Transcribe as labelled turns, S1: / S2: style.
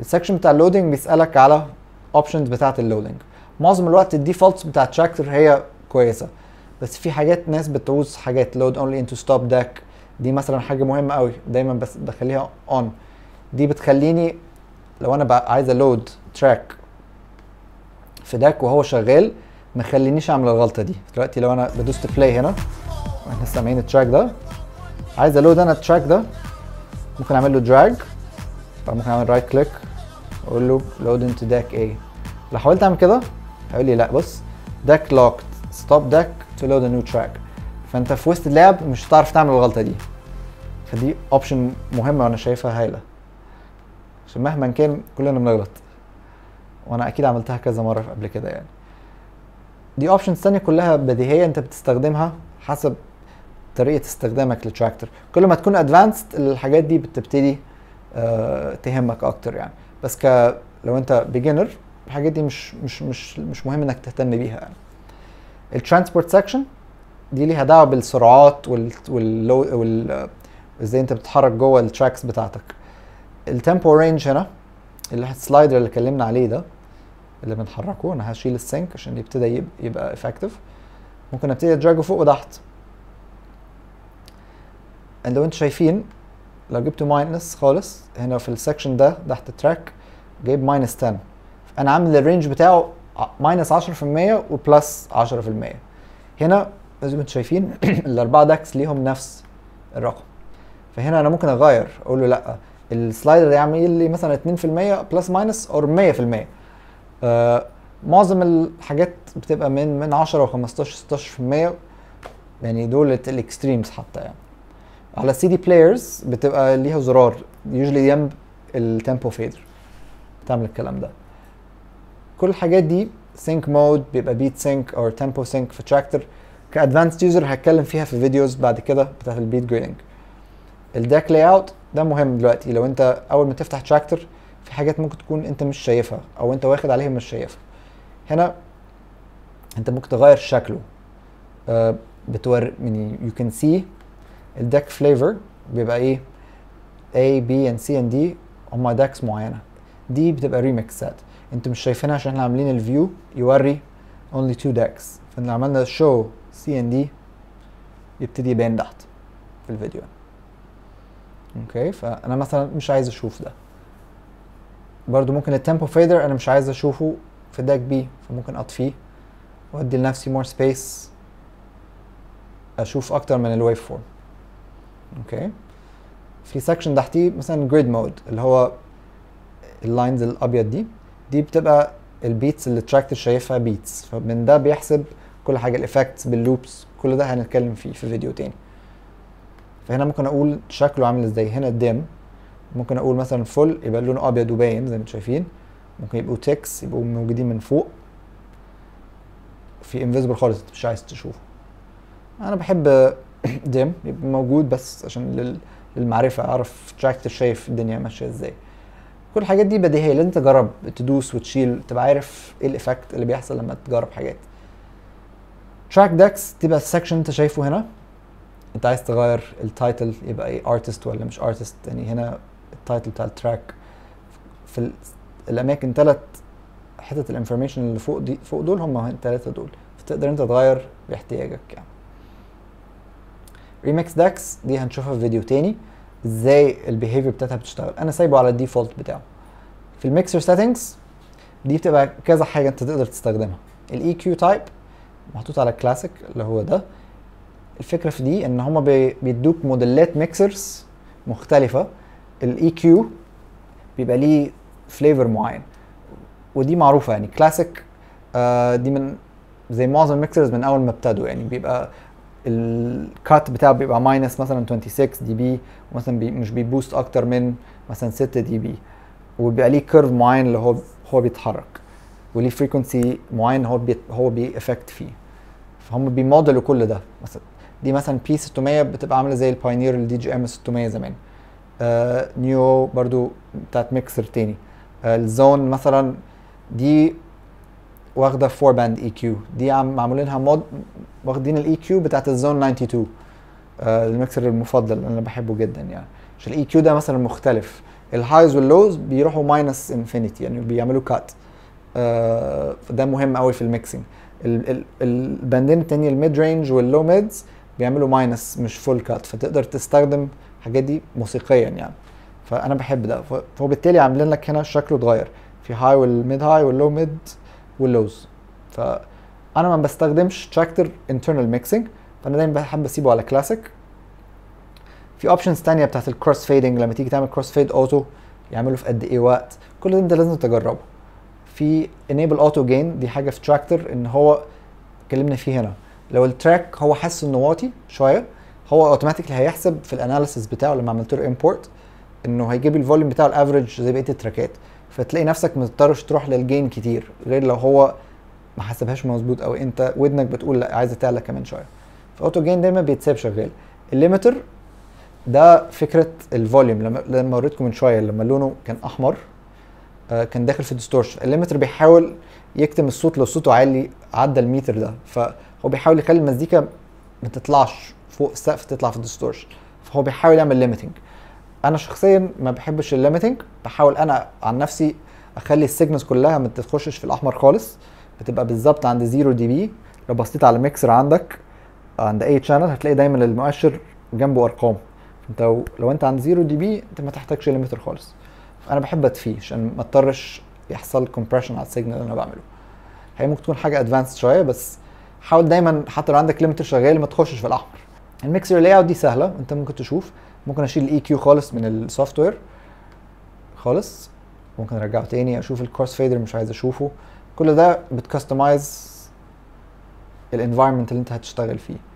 S1: السكشن بتاع اللودنج بيسالك على اوبشنز بتاعه اللودنج معظم الوقت الديفولتس بتاع تراكتور هي كويسه بس في حاجات ناس بتعوز حاجات لود اونلي انتو ستوب داك دي مثلا حاجه مهمه قوي دايما بس بخليها اون دي بتخليني لو انا بقى عايز الود تراك في داك وهو شغال ما خلينيش اعمل الغلطه دي دلوقتي لو انا بدوست بلاي هنا واحنا سامعين التراك ده عايز الود انا التراك ده ممكن اعمل له دراج ممكن اعمل رايت كليك واقول له لود انتو داك ايه لو حاولت اعمل كده هيقول لي لا بص داك لوكت ستوب داك تو لود ا نيو تراك فانت في وسط اللعب مش هتعرف تعمل الغلطه دي فدي اوبشن مهمه وانا شايفها هايله عشان مهما كان كلنا بنغلط وانا اكيد عملتها كذا مره قبل كده يعني دي اوبشنز تانية كلها بديهيه انت بتستخدمها حسب طريقه استخدامك للتراكتور كل ما تكون ادفانسد الحاجات دي بتبتدي أه تهمك اكتر يعني بس ك لو انت بيجنر الحاجات دي مش مش مش مش مهم انك تهتم بيها يعني الترانسبورت سكشن دي ليها دعوه بالسرعات وال وال, وال... ازاي انت بتتحرك جوه التراكس بتاعتك التمبو رينج هنا اللي السلايدر اللي اتكلمنا عليه ده اللي بنحركه انا هشيل السync عشان يبتدي يبقى افكتيف ممكن ابتدي ادراجه فوق وتحت لو انتوا شايفين لو جبته ماينس خالص هنا في السكشن ده تحت التراك جايب ماينس 10 انا عامل الرينج بتاعه ماينس 10% وبلس 10% هنا زي ما انتم شايفين الاربعه داكس ليهم نفس الرقم فهنا انا ممكن اغير اقول له لا السلايدر يعمل لي مثلا 2% بلس ماينس او 100% آه معظم الحاجات بتبقى من من 10 و15 16% يعني دول الاكستريمز حتى يعني على سي دي بلايرز بتبقى ليها زرار يوجولي جنب التيمبو فيدر بتعمل الكلام ده كل الحاجات دي سينك مود بيبقى بيت سينك او تيمبو سينك في تراكتور كادفانسد يوزر هتكلم فيها في فيديوز بعد كده بتاعت البيت جريدنج الداك لاي اوت ده مهم دلوقتي لو انت اول ما تفتح تراكتور في حاجات ممكن تكون انت مش شايفها او انت واخد عليها مش شايفها هنا انت ممكن تغير شكله uh, بتور يعني you can see الداك فليفر بيبقى ايه A B and C and D هما داكس معينه دي بتبقى ريمكسات انتوا مش شايفينها عشان احنا عاملين الفيو يوري only two decks فان عملنا show C and D يبتدي يبان تحت في الفيديو اوكي فانا مثلا مش عايز اشوف ده برضو ممكن التيمبو فيدر انا مش عايز اشوفه في داك بي فممكن اطفيه وادي لنفسي مور سبيس اشوف اكتر من الويف فورم اوكي في سكشن تحتيه مثلا جريد مود اللي هو اللاينز الابيض دي دي بتبقى البيتس اللي التراكتور شايفها بيتس فمن ده بيحسب كل حاجه الافكتس باللوبس كل ده هنتكلم فيه في فيديو تاني فهنا ممكن اقول شكله عامل ازاي هنا الديم ممكن اقول مثلا فل يبقى لونه ابيض وباين زي ما انتم شايفين ممكن يبقوا تكس يبقوا موجودين من فوق في انفيزبل خالص انت مش عايز تشوفه انا بحب ديم يبقى موجود بس عشان للمعرفه اعرف تراكتور شايف الدنيا ماشيه ازاي كل الحاجات دي بديهيه لازم تجرب تدوس وتشيل تبقى عارف ايه الايفكت اللي بيحصل لما تجرب حاجات تراك داكس تبقى السكشن انت شايفه هنا انت عايز تغير التايتل يبقى ايه ارتست ولا مش ارتست يعني هنا التايتل بتاع التراك في الاماكن ثلاث حتت الانفورميشن اللي فوق دي فوق دول هم الثلاثه دول فتقدر انت تغير باحتياجك يعني ريمكس داكس دي هنشوفها في فيديو تاني ازاي البيهيفير بتاعتها بتشتغل انا سايبه على الديفولت بتاعه في الميكسر سيتنجز دي بتبقى كذا حاجه انت تقدر تستخدمها الاي كيو تايب محطوط على كلاسيك اللي هو ده الفكره في دي ان هما بيدوك موديلات ميكسرز مختلفه الاي كيو بيبقى ليه فليفر معين ودي معروفه يعني كلاسيك آه دي من زي معظم الميكسرز من اول ما ابتدوا يعني بيبقى الكات بتاعه بيبقى ماينس مثلا 26 دي بي ومثلا بي مش بيبوست اكتر من مثلا 6 دي بي وبيبقى ليه كيرف معين اللي هو هو بيتحرك وليه فريكونسي معين هو بي هو بيأفكت فيه فهم بيموديلوا كل ده مثلا دي مثلا بي 600 بتبقى عامله زي الباينير الدي جي ام 600 زمان آه نيو برضو بتاعت ميكسر تاني آه الزون مثلا دي واخده 4 باند اي كيو دي عم معمولينها مود واخدين الاي كيو بتاعت الزون 92 آه الميكسر المفضل اللي انا بحبه جدا يعني عشان الاي كيو ده مثلا مختلف الهايز واللوز بيروحوا ماينس انفينيتي يعني بيعملوا كات آه ده مهم قوي في الميكسنج ال- ال- الباندين التانية الميد رينج واللو ميدز بيعملوا ماينس مش فول كات فتقدر تستخدم الحاجات دي موسيقيا يعني فانا بحب ده ف- فوبالتالي عاملين لك هنا شكله اتغير في هاي والميد هاي واللو ميد واللوز فانا ما بستخدمش تراكتور انترنال ميكسنج فانا دايما بحب اسيبه على كلاسيك في اوبشنز تانية بتاعت الكروس فيدنج لما تيجي تعمل كروس فيد اوتو يعمله في قد ايه وقت كل ده انت لازم تجربه في enable auto gain دي حاجه في تراكتور ان هو اتكلمنا فيه هنا لو التراك هو حاسس انه واطي شويه هو اوتوماتيكلي هيحسب في الاناليسيس بتاعه لما عملت له امبورت انه هيجيب الفوليوم بتاعه الافريج زي بقيه التراكات فتلاقي نفسك ما تضطرش تروح للجين كتير غير لو هو ما حسبهاش مظبوط او انت ودنك بتقول لا عايزه تعلى كمان شويه فاوتو جين دايما بيتساب شغال الليمتر ده فكره الفوليوم لما لما وريتكم من شويه لما لونه كان احمر آه، كان داخل في الديستورشن الليمتر بيحاول يكتم الصوت لو صوته عالي عدى الميتر ده فهو بيحاول يخلي المزيكا ما تطلعش فوق السقف تطلع في الديستورشن فهو بيحاول يعمل ليميتنج انا شخصيا ما بحبش الليميتنج بحاول انا عن نفسي اخلي السيجنالز كلها ما تخشش في الاحمر خالص بتبقى بالظبط عند 0 دي بي لو بصيت على ميكسر عندك عند اي شانل هتلاقي دايما المؤشر جنبه ارقام انت لو, لو انت عند 0 دي بي انت ما تحتاجش ليميتر خالص انا بحب اطفيه عشان ما اضطرش يحصل كومبريشن على السيجنال اللي انا بعمله هي ممكن تكون حاجه ادفانسد شويه بس حاول دايما حتى لو عندك ليميتر شغال ما تخشش في الاحمر الميكسر لاي اوت دي سهله انت ممكن تشوف ممكن اشيل الاي كيو خالص من السوفت وير خالص ممكن ارجعه تاني اشوف الكروس فيدر مش عايز اشوفه كل ده بتكستمايز الانفايرمنت اللي انت هتشتغل فيه